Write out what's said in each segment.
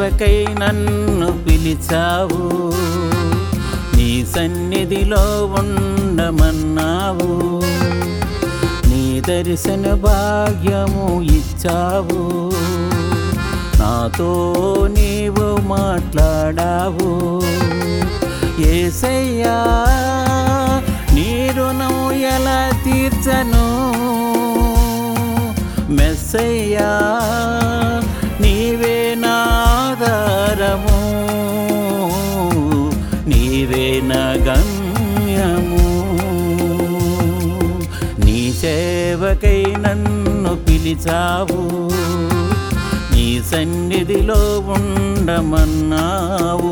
సేవకై నన్ను పిలిచావు నీ సన్నిధిలో ఉండమన్నావు నీ దర్శన భాగ్యము ఇచ్చావు నాతో నీవు మాట్లాడావు ఏసయ్యా నీ రుణం ఎలా తీర్చను మెస్సయ్యా నీవే నాధారము నీవే నా గమ్యము నీ సేవకై నన్ను పిలిచావు నీ సన్నిధిలో ఉండమన్నావు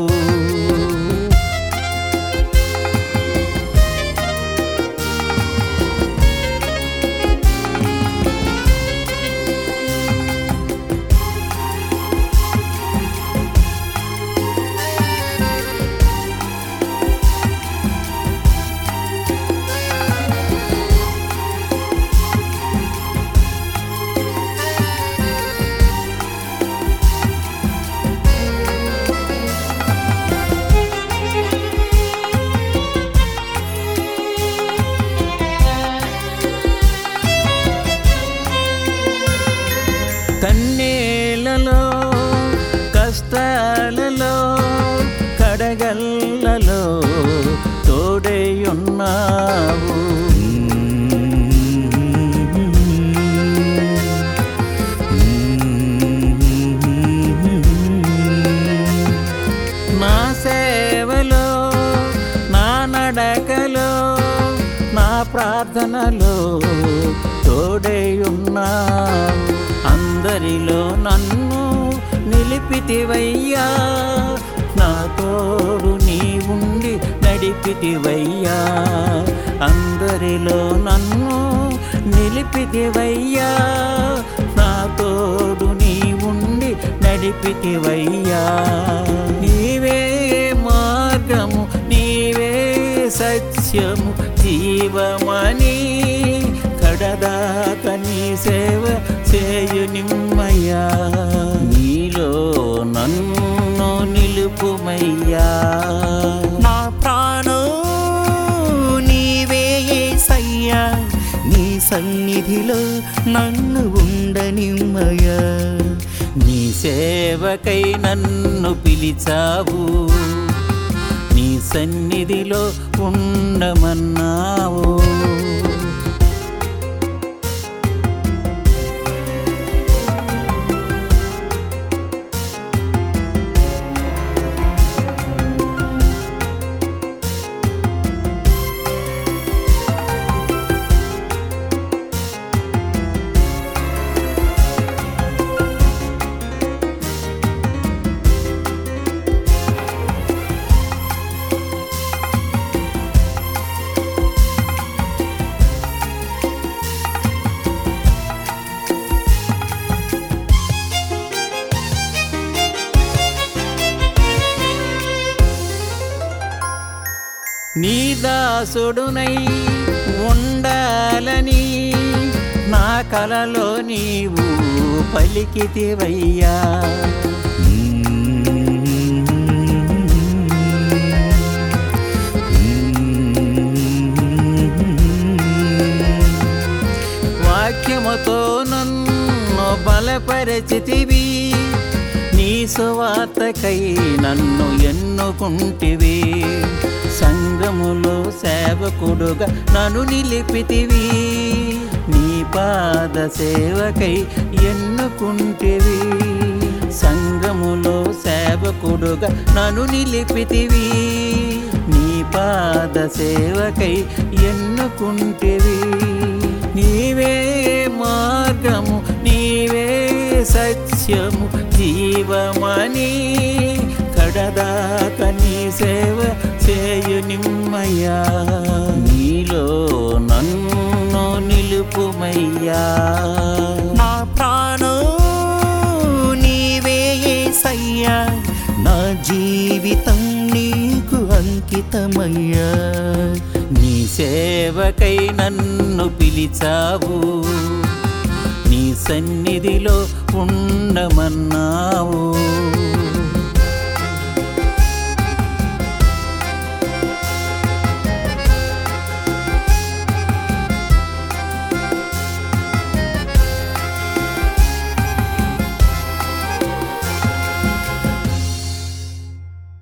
కన్నేలలో కష్టాలలో కడగల్లలో తోడేయున్నావు నా సేవలో నా నడకలో నా ప్రార్థనలో తోడేయున్నావు అందరిలో నన్ను నిలిపితివయ్యా నా తోడు నీ ఉండి నడిపితివయ్యా అందరిలో నన్ను నిలిపితివయ్యా నా తోడు నీ ఉండి నడిపితివయ్యా నీవే మార్గము నీవే సత్యము జీవమని కడదాక నీ సేవ చేయు నిమ్మయ్యా నీలో నన్ను నిలుపుమయ్యా నా ప్రాణం నీవే సయ్యా నీ సన్నిధిలో నన్ను ఉండనిమ్మయా నీ సేవకై నన్ను పిలిచావు నీ సన్నిధిలో ఉండమన్నావు నీ దాసుడునై ఉండాలని నా కలలో నీవు పలికితివయ్యా వాక్యముతో నన్ను బలపరచితివి నీ సువార్తకై నన్ను ఎన్నుకుంటివి సంఘములో సేవకుడుగా నన్ను నిలిపితివి నీ పాద సేవకై ఎన్నుకుంటివి సంఘములో సేవకుడుగా నన్ను నిలిపితివి నీ పాద సేవకై ఎన్నుకుంటివి నీవే మార్గము నీవే సత్యము జీవమని కడదాక నీ సేవ చేయు నిమ్మయ్యా నీలో నన్ను నిలుపుమయ్యా నా ప్రాణం నీవే సయ్యా నా జీవితం నీకు అంకితమయ్యా నీ సేవకై నన్ను పిలిచావు నీ సన్నిధిలో ఉండమన్నావు